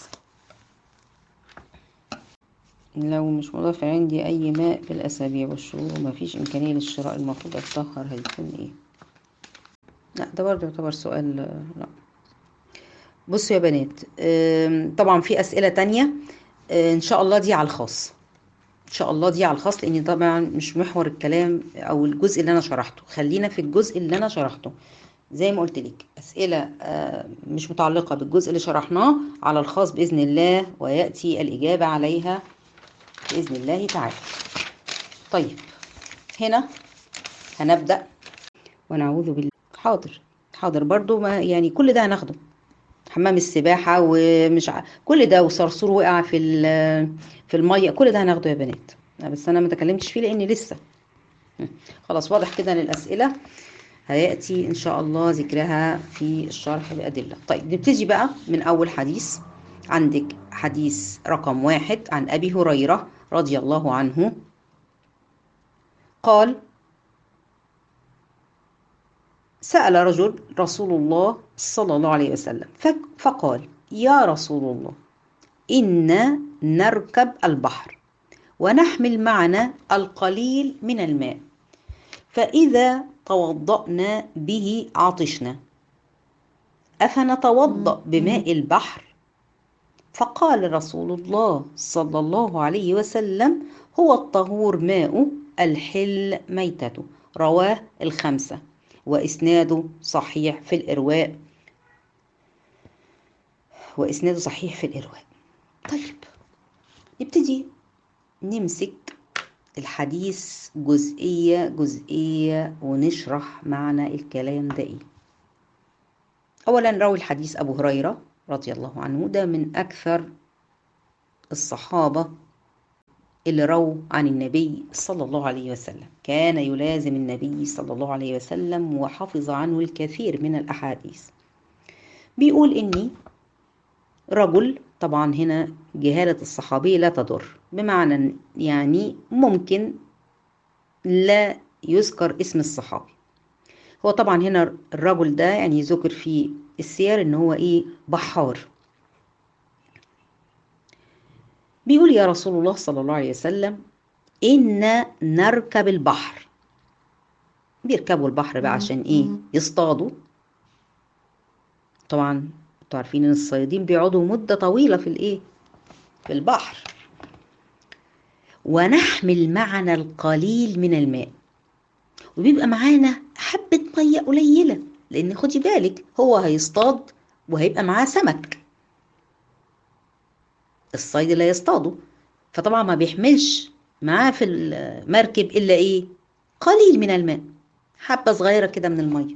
لو مش مضاف عندي أي ماء بالأسابيع والشهور ومفيش إمكانية للشراء المفروض أتطهر هيكون إيه لا ده برضه يعتبر سؤال لا بصوا يا بنات طبعا في أسئلة تانية إن شاء الله دي على الخاص ان شاء الله دي على الخاص لان طبعا مش محور الكلام او الجزء اللي انا شرحته خلينا في الجزء اللي انا شرحته زي ما قلت لك اسئله مش متعلقه بالجزء اللي شرحناه على الخاص باذن الله وياتي الاجابه عليها باذن الله تعالى طيب هنا هنبدا ونعوذ بالله حاضر حاضر برضو ما يعني كل ده هناخده حمام السباحه ومش ع... كل ده وصرصور وقع في في الميه كل ده هناخده يا بنات بس انا ما تكلمتش فيه لاني لسه خلاص واضح كده للاسئله هياتي ان شاء الله ذكرها في الشرح بادله طيب نبتدي بقى من اول حديث عندك حديث رقم واحد عن ابي هريره رضي الله عنه قال سأل رجل رسول الله صلى الله عليه وسلم فقال يا رسول الله إنا نركب البحر ونحمل معنا القليل من الماء فإذا توضأنا به عطشنا أفنتوضأ بماء البحر فقال رسول الله صلى الله عليه وسلم هو الطهور ماء الحل ميتته رواه الخمسة وإسناده صحيح في الإرواء وإسناده صحيح في الإرواء طيب نبتدي نمسك الحديث جزئية جزئية ونشرح معنى الكلام ده إيه أولا روي الحديث أبو هريرة رضي الله عنه ده من أكثر الصحابة اللي رووا عن النبي صلى الله عليه وسلم كان يلازم النبي صلى الله عليه وسلم وحفظ عنه الكثير من الأحاديث بيقول إني رجل طبعا هنا جهالة الصحابي لا تضر بمعنى يعني ممكن لا يذكر اسم الصحابي هو طبعا هنا الرجل ده يعني ذكر في السير ان هو ايه بحار بيقول يا رسول الله صلى الله عليه وسلم إن نركب البحر بيركبوا البحر بقى عشان ايه يصطادوا طبعا انتوا عارفين ان الصيادين بيقعدوا مدة طويلة في الايه في البحر ونحمل معنا القليل من الماء وبيبقى معانا حبة مية قليلة لأن خدي بالك هو هيصطاد وهيبقى معاه سمك الصيد لا يصطاده فطبعا ما بيحملش معاه في المركب إلا إيه قليل من الماء حبة صغيرة كده من المية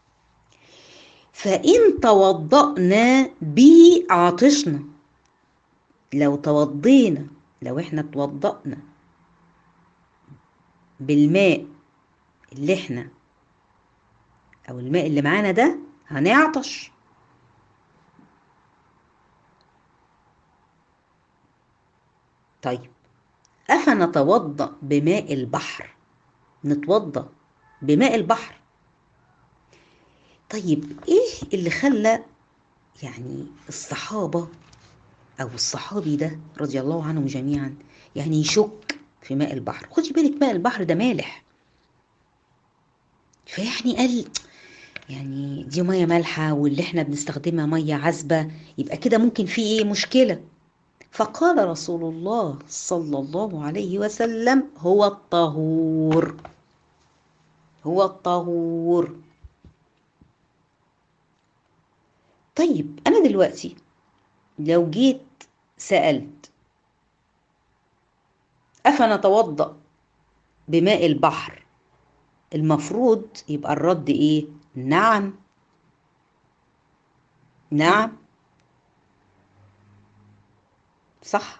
فإن توضأنا به عطشنا لو توضينا لو احنا توضأنا بالماء اللي احنا او الماء اللي معانا ده هنعطش طيب افنتوضأ بماء البحر نتوضأ بماء البحر طيب ايه اللي خلى يعني الصحابة او الصحابي ده رضي الله عنهم جميعا يعني يشك في ماء البحر خدي بالك ماء البحر ده مالح فيعني قال يعني دي ميه مالحه واللي احنا بنستخدمها ميه عذبه يبقى كده ممكن في ايه مشكله فقال رسول الله صلى الله عليه وسلم هو الطهور هو الطهور طيب انا دلوقتي لو جيت سالت افنتوضا بماء البحر المفروض يبقى الرد ايه نعم نعم صح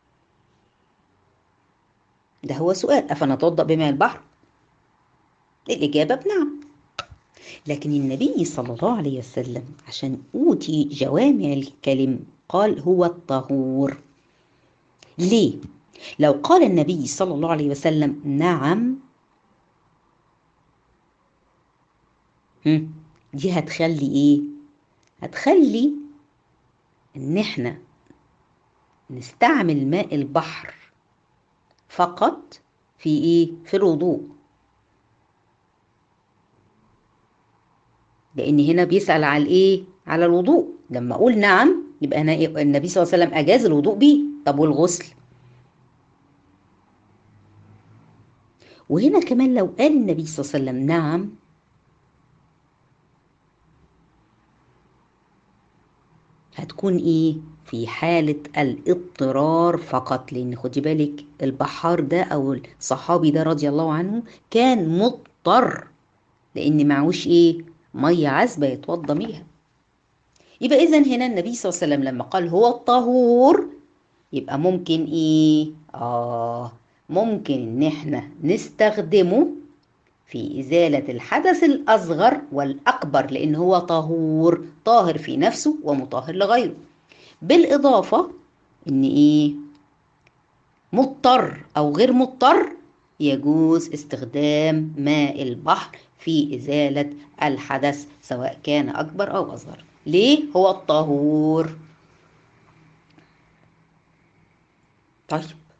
ده هو سؤال افنتوضا بماء البحر الاجابه بنعم لكن النبي صلى الله عليه وسلم عشان اوتي جوامع الكلم قال هو الطهور ليه لو قال النبي صلى الله عليه وسلم نعم دي هتخلي ايه هتخلي ان احنا نستعمل ماء البحر فقط في ايه في الوضوء لان هنا بيسال على الايه على الوضوء لما اقول نعم يبقى أنا النبي صلى الله عليه وسلم اجاز الوضوء بيه طب والغسل وهنا كمان لو قال النبي صلى الله عليه وسلم نعم هتكون ايه في حالة الاضطرار فقط لان خدي بالك البحار ده او الصحابي ده رضي الله عنه كان مضطر لان معهوش ايه مية عذبة يتوضى بيها يبقى اذا هنا النبي صلى الله عليه وسلم لما قال هو الطهور يبقى ممكن ايه اه ممكن ان احنا نستخدمه في إزالة الحدث الأصغر والأكبر لأن هو طهور طاهر في نفسه ومطهر لغيره بالإضافة إن إيه مضطر أو غير مضطر يجوز استخدام ماء البحر في إزالة الحدث سواء كان أكبر أو أصغر ليه هو الطهور طيب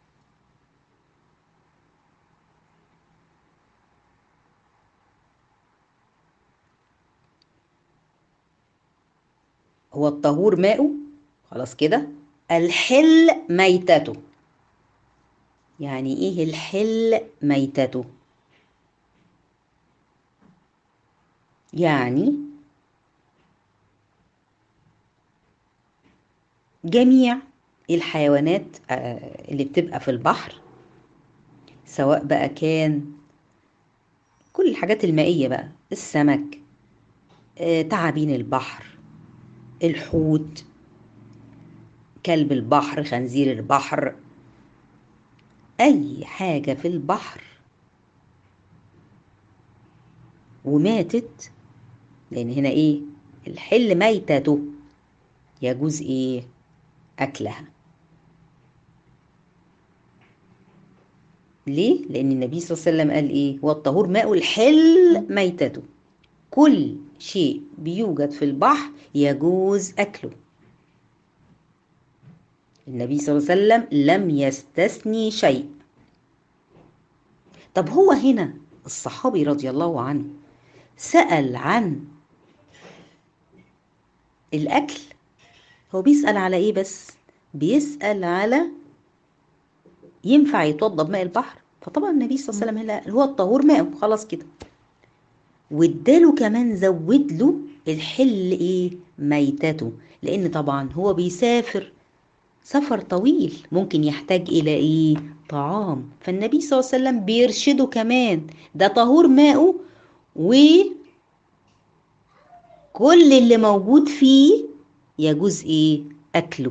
هو الطهور ماؤه خلاص كده الحل ميتته يعني ايه الحل ميتته يعني جميع الحيوانات اللي بتبقى في البحر سواء بقى كان كل الحاجات المائية بقى السمك تعابين البحر الحوت كلب البحر خنزير البحر اي حاجه في البحر وماتت لان هنا ايه الحل ميتته يجوز ايه اكلها ليه لان النبي صلى الله عليه وسلم قال ايه والطهور ماء الحل ميتته كل شيء بيوجد في البحر يجوز أكله النبي صلى الله عليه وسلم لم يستثني شيء طب هو هنا الصحابي رضي الله عنه سأل عن الأكل هو بيسأل على إيه بس بيسأل على ينفع يتوضى بماء البحر فطبعا النبي صلى الله عليه وسلم قال هو الطهور ماء خلاص كده واداله كمان زود له الحل ايه ميتته لان طبعا هو بيسافر سفر طويل ممكن يحتاج الى ايه طعام فالنبي صلى الله عليه وسلم بيرشده كمان ده طهور ماءه و كل اللي موجود فيه يجوز ايه اكله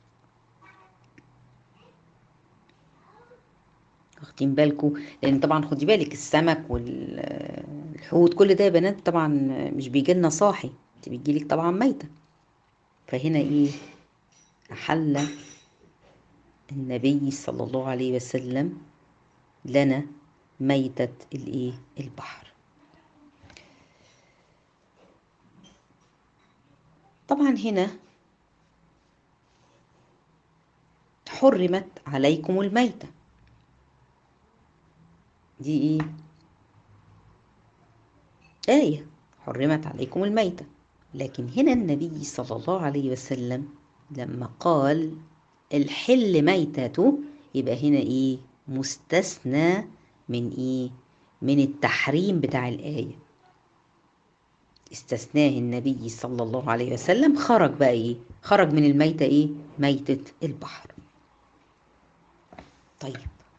واخدين بالكم لان طبعا خدي بالك السمك والحوت كل ده يا بنات طبعا مش بيجي لنا صاحي انت بيجيلك طبعا ميته فهنا ايه احل النبي صلى الله عليه وسلم لنا ميتة الايه البحر طبعا هنا حرمت عليكم الميتة دي ايه آية حرمت عليكم الميتة لكن هنا النبي صلى الله عليه وسلم لما قال الحل ميتته يبقى هنا ايه مستثنى من ايه من التحريم بتاع الآية استثناه النبي صلى الله عليه وسلم خرج بقى ايه خرج من الميتة ايه ميتة البحر طيب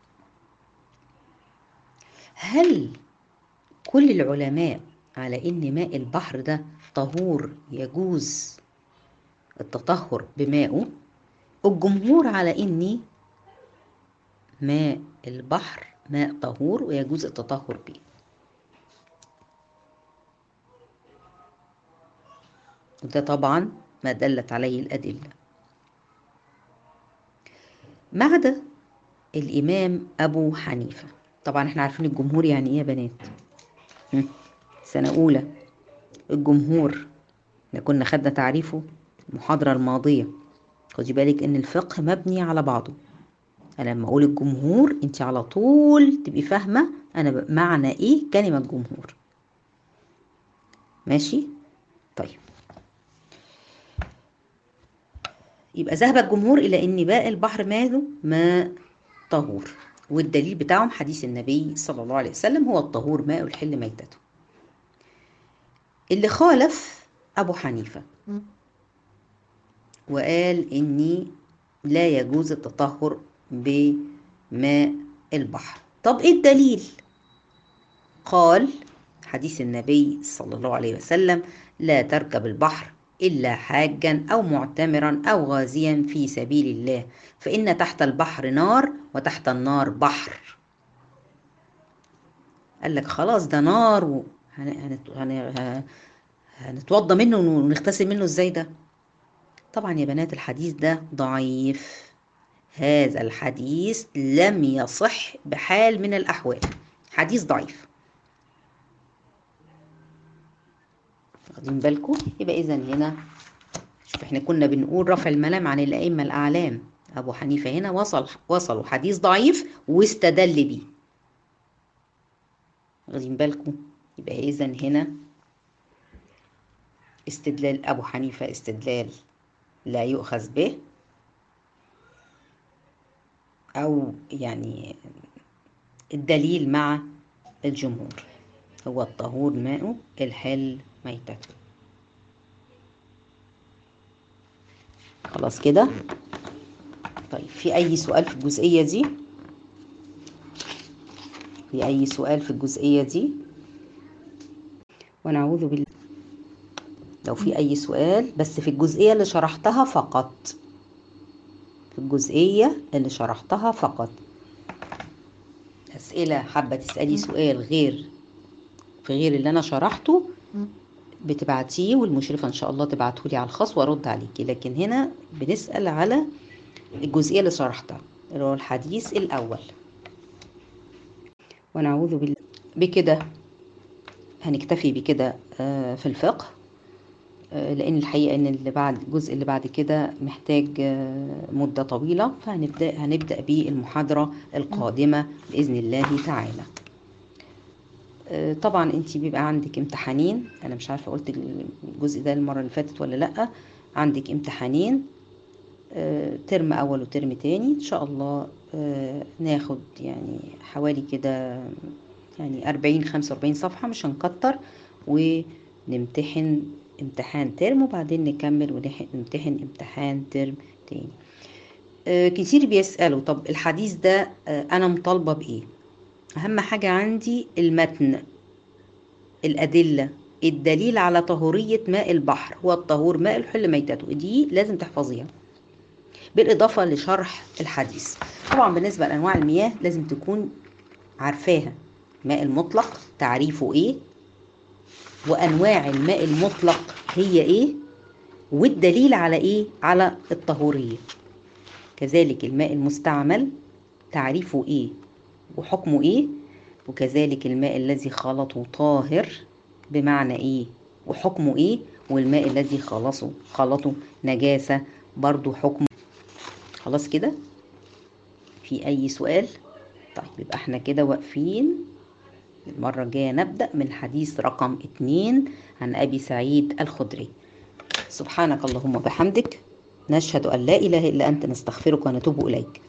هل كل العلماء على ان ماء البحر ده طهور يجوز التطهر بمائه الجمهور على ان ماء البحر ماء طهور ويجوز التطهر به وده طبعا ما دلت عليه الأدلة ما عدا الإمام أبو حنيفة طبعا احنا عارفين الجمهور يعني ايه يا بنات سنة أولى الجمهور احنا كنا خدنا تعريفه المحاضرة الماضية خدي بالك ان الفقه مبني على بعضه انا لما اقول الجمهور انت على طول تبقي فاهمة انا معنى ايه كلمة جمهور ماشي طيب يبقى ذهب الجمهور الى ان باء البحر ماله ماء طهور والدليل بتاعهم حديث النبي صلى الله عليه وسلم هو الطهور ماء الحل ميتته اللي خالف ابو حنيفه وقال اني لا يجوز التطهر بماء البحر طب ايه الدليل قال حديث النبي صلى الله عليه وسلم لا تركب البحر إلا حاجا أو معتمرا أو غازيا في سبيل الله فإن تحت البحر نار وتحت النار بحر قال لك خلاص ده نار و... هن... هن... هنتوضى منه ونغتسل منه ازاي ده طبعا يا بنات الحديث ده ضعيف هذا الحديث لم يصح بحال من الأحوال حديث ضعيف واخدين بالكم يبقى اذا هنا شوف احنا كنا بنقول رفع الملام عن الائمه الاعلام ابو حنيفه هنا وصل وصلوا حديث ضعيف واستدل بيه واخدين بالكم يبقى اذا هنا استدلال ابو حنيفه استدلال لا يؤخذ به او يعني الدليل مع الجمهور هو الطهور ماء الحل ميتته خلاص كده طيب في اي سؤال في الجزئيه دي في اي سؤال في الجزئيه دي ونعوذ بالله لو في اي سؤال بس في الجزئيه اللي شرحتها فقط في الجزئيه اللي شرحتها فقط اسئله حابه تسالي سؤال غير في غير اللي انا شرحته بتبعتيه والمشرفة ان شاء الله تبعته لي على الخاص وارد عليكي لكن هنا بنسأل على الجزئية اللي شرحتها اللي هو الحديث الاول ونعوذ بالله بكده هنكتفي بكده في الفقه لان الحقيقه ان اللي بعد الجزء اللي بعد كده محتاج مده طويله فهنبدا هنبدا بالمحاضره القادمه باذن الله تعالى آه، طبعا انت بيبقى عندك امتحانين انا مش عارفه قلت الجزء ده المره اللي فاتت ولا لا عندك امتحانين آه، ترم اول وترم تاني ان شاء الله آه، ناخد يعني حوالي كده يعني أربعين خمسة وأربعين صفحة مش هنكتر ونمتحن امتحان ترم وبعدين نكمل ونمتحن امتحان ترم تاني آه، كتير بيسألوا طب الحديث ده آه، أنا مطالبة بإيه أهم حاجة عندي المتن الأدلة الدليل على طهورية ماء البحر هو الطهور ماء الحل ميتته دي لازم تحفظيها بالإضافة لشرح الحديث طبعا بالنسبة لأنواع المياه لازم تكون عارفاها ماء المطلق تعريفه إيه وأنواع الماء المطلق هي إيه والدليل على إيه على الطهورية كذلك الماء المستعمل تعريفه إيه وحكمه إيه وكذلك الماء الذي خلطه طاهر بمعنى إيه وحكمه إيه والماء الذي خلصه خلطه نجاسة برضو حكمه خلاص كده في أي سؤال طيب يبقى احنا كده واقفين المرة الجاية نبدأ من حديث رقم اتنين عن أبي سعيد الخدري سبحانك اللهم وبحمدك نشهد أن لا إله إلا أنت نستغفرك ونتوب إليك